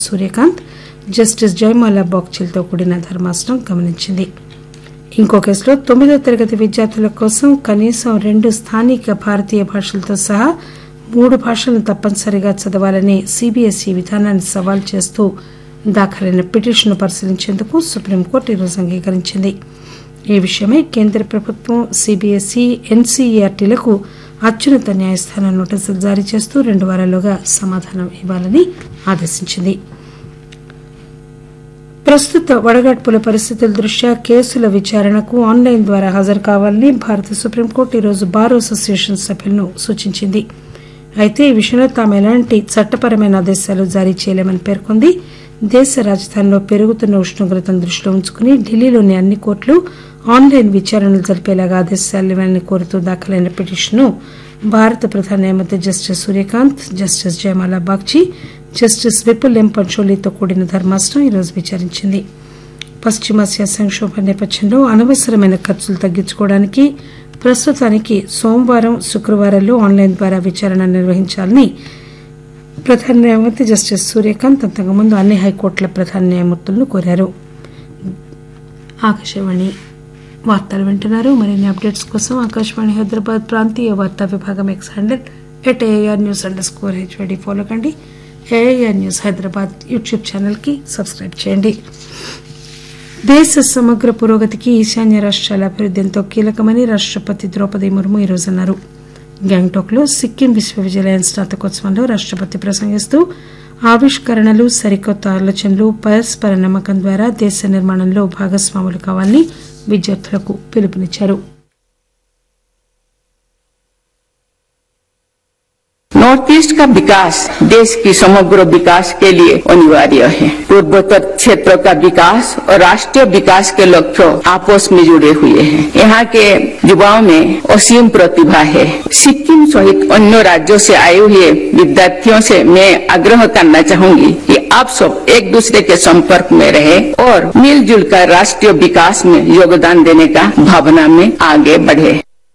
Surya Kant justice జయమాలా బాగ్చిలతో కూడిన ధర్మాసనం గమనించింది ఇంకో కేసులో తొమ్మిదో తరగతి విద్యార్థుల కోసం కనీసం రెండు స్థానిక భారతీయ భాషలతో సహా మూడు భాషలను తప్పనిసరిగా చదవాలనే సీబీఎస్ఈ విధానాన్ని సవాల్ చేస్తూ దాఖలైన పిటిషన్ను పరిశీలించేందుకు సుప్రీంకోర్టు ఈరోజు అంగీకరించింది ఈ విషయమై కేంద్ర ప్రభుత్వం సీబీఎస్ఈ ఎన్సీఈఆర్టీలకు అత్యున్నత న్యాయస్థానం నోటీసులు జారీ చేస్తూ రెండు వారాల్లోగా సమాధానం ఇవ్వాలని ఆదేశించింది ప్రస్తుత వడగాడ్పుల పరిస్థితుల దృష్ట్యా కేసుల విచారణకు ఆన్లైన్ ద్వారా హాజరు కావాలని భారత సుప్రీంకోర్టు ఈరోజు బార్ అసోసియేషన్ సభ్యులను సూచించింది అయితే ఈ విషయంలో తాము ఎలాంటి చట్టపరమైన ఆదేశాలు జారీ చేయలేమని పేర్కొంది దేశ రాజధానిలో పెరుగుతున్న ఉష్ణోగ్రతను దృష్టిలో ఉంచుకుని ఢిల్లీలోని అన్ని కోర్టులు ఆన్లైన్ విచారణలు జరిపేలాగా ఆదేశాలు ఇవ్వాలని కోరుతూ దాఖలైన పిటిషన్ను భారత ప్రధాన న్యాయమూర్తి justice Surya Kant justice Joymalya Bagchi justice Vipul M పంచోలీతో కూడిన ధర్మాసనం ఈరోజు విచారించింది పశ్చిమాసియా సంక్షోభం నేపథ్యంలో అనవసరమైన ఖర్చులు తగ్గించుకోవడానికి ప్రస్తుతానికి సోమవారం శుక్రవారాల్లో ఆన్లైన్ ద్వారా విచారణ నిర్వహించాలని ప్రధాన న్యాయమూర్తి జస్టిస్ సూర్యకాంత్ అంతకుముందు అన్ని హైకోర్టుల ప్రధాన న్యాయమూర్తులను కోరారు ఆకాశవాణి వార్తలు వింటున్నారు మరిన్ని అప్డేట్స్ కోసం ఆకాశవాణి హైదరాబాద్ ప్రాంతీయ వార్తా విభాగం X handle at AIR news underscore HYD follow కండి ఏఆర్ న్యూస్ హైదరాబాద్ యూట్యూబ్ ఛానల్కి సబ్స్క్రైబ్ చేయండి దేశ సమగ్ర పురోగతికి ఈశాన్య రాష్ట్రాల అభివృద్ది ఎంతో కీలకమని రాష్టపతి ద్రౌపది ముర్ము ఈరోజు అన్నారు గ్యాంగ్టాక్ లో సిక్కిం విశ్వవిద్యాలయం స్నాతకోత్సవంలో రాష్టపతి ప్రసంగిస్తూ ఆవిష్కరణలు సరికొత్త ఆలోచనలు పరస్పర నమ్మకం ద్వారా దేశ నిర్మాణంలో భాగస్వాములు కావాలని విద్యార్థులకు పిలుపునిచ్చారు नॉर्थ ईस्ट का विकास देश की समग्र विकास के लिए अनिवार्य है पूर्वोत्तर क्षेत्र का विकास और राष्ट्रीय विकास के लक्ष्य आपस में जुड़े हुए हैं यहाँ के युवाओं में असीम प्रतिभा है सिक्किम सहित अन्य राज्यों से आए हुए विद्यार्थियों से मैं आग्रह करना चाहूंगी कि आप सब एक दूसरे के संपर्क में रहे और मिलजुल कर राष्ट्रीय विकास में योगदान देने का भावना में आगे बढ़े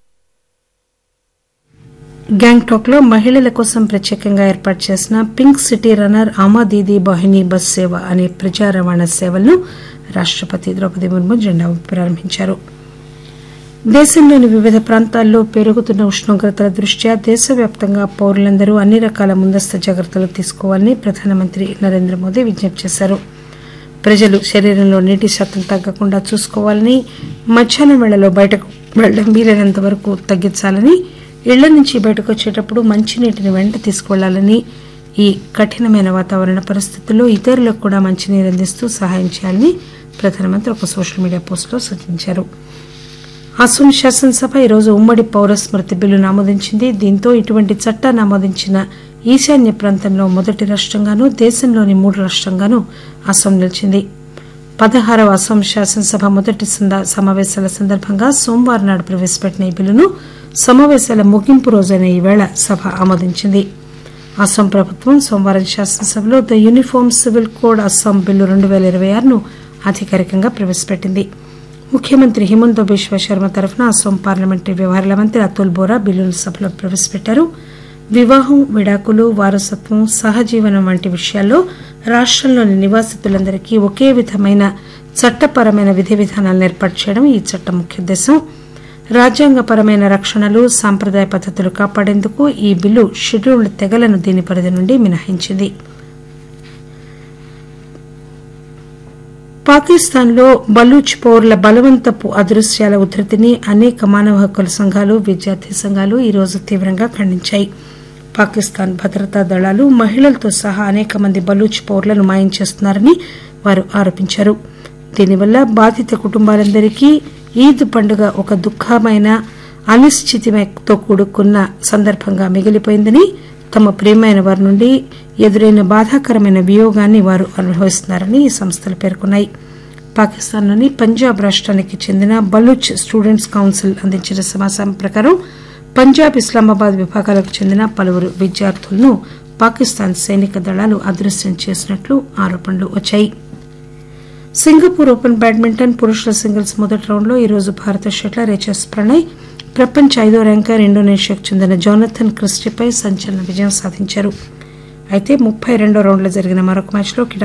గ్యాంగ్టాక్ లో మహిళల కోసం ప్రత్యేకంగా ఏర్పాటు చేసిన పింక్ సిటీ రన్నర్ ఆమా దీదీ బహిని బస్ సేవ అనే ప్రజా రవాణా సేవలను రాష్టపతి ద్రౌపది ముర్ము జెండా ఊపి ప్రారంభించారు దేశంలోని వివిధ ప్రాంతాల్లో పెరుగుతున్న ఉష్ణోగ్రతల దృష్ట్యా దేశవ్యాప్తంగా పౌరులందరూ అన్ని రకాల ముందస్తు జాగ్రత్తలు తీసుకోవాలని ప్రధానమంత్రి నరేంద్ర మోదీ విజ్ఞప్తి చేశారు ప్రజలు శరీరంలో నీటి శాతం తగ్గకుండా చూసుకోవాలని మధ్యాహ్నం వేళలో బయటకు వెళ్లడం వీలైనంత వరకు తగ్గించాలని ఇళ్ల నుంచి బయటకు వచ్చేటప్పుడు మంచినీటిని వెంట తీసుకువెళ్లాలని ఈ కఠినమైన వాతావరణ పరిస్థితుల్లో ఇతరులకు కూడా మంచినీరు అందిస్తూ సహాయం చేయాలని ప్రధానమంత్రి ఒక సోషల్ మీడియా పోస్టులో సూచించారు అసోం శాసనసభ ఈరోజు ఉమ్మడి పౌర స్మృతి బిల్లును ఆమోదించింది దీంతో ఇటువంటి చట్టాన్ని ఆమోదించిన ఈశాన్య ప్రాంతంలో మొదటి రాష్టంగానూ దేశంలోని మూడు రాష్టంగానూ అసోం నిలిచింది పదహారవ అసోం శాసనసభ మొదటి సమావేశాల సందర్భంగా సోమవారం నాడు ప్రవేశపెట్టిన ఈ బిల్లును సమావేశాల ముగింపు రోజైన ఈవేళ సభ ఆమోదించింది అస్సాం ప్రభుత్వం సోమవారం శాసనసభలో the uniform civil code Assam bill రెండు పేల ఇరవై ఆరును అధికారికంగా ప్రవేశపెట్టింది ముఖ్యమంత్రి హిమంత బిశ్వ శర్మ తరఫున అస్సాం పార్లమెంటరీ వ్యవహారాల మంత్రి అతుల్ బోరా బిల్లును సభలో ప్రవేశపెట్టారు వివాహం విడాకులు వారసత్వం సహజీవనం వంటి విషయాల్లో రాష్టంలోని నివాసితులందరికీ ఒకే విధమైన చట్టపరమైన విధి విధానాలను ఏర్పాటు చేయడం ఈ చట్టం ముఖ్య ఉద్దేశం రాజ్యాంగపరమైన రక్షణలు సాంప్రదాయ పద్దతులు కాపాడేందుకు ఈ బిల్లు షెడ్యూల్డ్ తెగలను దీని పరిధి నుండి మినహాయించింది పాకిస్తాన్లో బలూచ్ పౌరుల బలవంతపు అదృశ్యాల ఉధృతిని అనేక మానవ హక్కుల సంఘాలు విద్యార్థి సంఘాలు ఈరోజు తీవ్రంగా ఖండించాయి పాకిస్తాన్ భద్రతా దళాలు మహిళలతో సహా అనేక మంది బలూచ్ పౌరులను మాయం చేస్తున్నారని వారు ఆరోపించారు దీనివల్ల బాధిత కుటుంబాలందరికీ ఈద్ పండుగ ఒక దుఃఖమైన అనిశ్చితితో కూడుకున్న సందర్భంగా మిగిలిపోయిందని తమ ప్రియమైన వారి నుండి ఎదురైన బాధాకరమైన వియోగాన్ని వారు అనుభవిస్తున్నారని ఈ సంస్థలు పేర్కొన్నాయి పాకిస్తాన్లోని పంజాబ్ రాష్ట్రానికి చెందిన బలూచ్ స్టూడెంట్స్ కౌన్సిల్ అందించిన సమాచారం ప్రకారం పంజాబ్ ఇస్లామాబాద్ విభాగాలకు చెందిన పలువురు విద్యార్థులను పాకిస్తాన్ సైనిక దళాలు అదృశ్యం చేసినట్లు ఆరోపణలు వచ్చాయి సింగపూర్ ఓపెన్ బ్యాడ్మింటన్ పురుషుల సింగిల్స్ మొదటి రౌండ్లో ఈరోజు భారత షట్లర్ హెచ్ఎస్ ప్రణయ్ ప్రపంచ ఐదో ర్యాంకర్ ఇండోనేషియాకు చెందిన జోనథన్ క్రిస్టిపై సంచలన విజయం సాధించారు అయితే ముప్పై రెండో రౌండ్లో జరిగిన మరొక మ్యాచ్లో